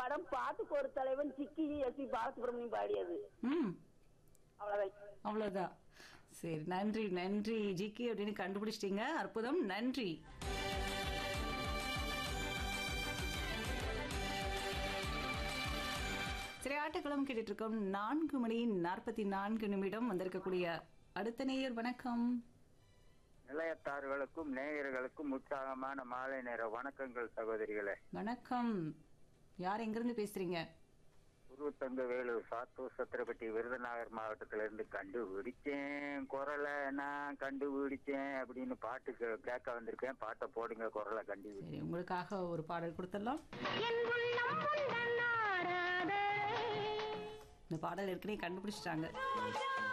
படம் பாட்டுக்கு ஒரு தலைவன் சிக்கி எஸ் பி பாலசுப்ரமணியம் பாடியது ம் அவ்வளவுதான் அவ்வளவுதான் சரி நன்றி நன்றி ஜிகே அப்படின்னு கண்டுபிடிச்சிட்டீங்க அற்புதம் நன்றி சரி ஆட்டக்களம் கேட்டுட்டு இருக்கோம் நான்கு மணி நாற்பத்தி நான்கு நிமிடம் வந்திருக்கக்கூடிய அடுத்த நேயர் வணக்கம் நிலையத்தார்களுக்கும் நேயர்களுக்கும் உற்சாகமான மாலை நேர வணக்கங்கள் சகோதரிகளே வணக்கம் யார் எங்கிருந்து பேசுறீங்க உருவத்தங்க வேலூர் சாத்தூர் சத்திரப்பட்டி விருதுநகர் மாவட்டத்துல இருந்து கண்டுபிடிச்சேன் குரலை நான் கண்டுபிடிச்சேன் அப்படின்னு பாட்டு கே- கேட்க வந்திருக்கேன் பாட்டை போடுங்க குரலை கண்டுபிடி சரி உங்களுக்காக ஒரு பாடல் கொடுத்துடலாம் இந்த பாடல் ஏற்கனவே கண்டுபிடிச்சிட்டாங்க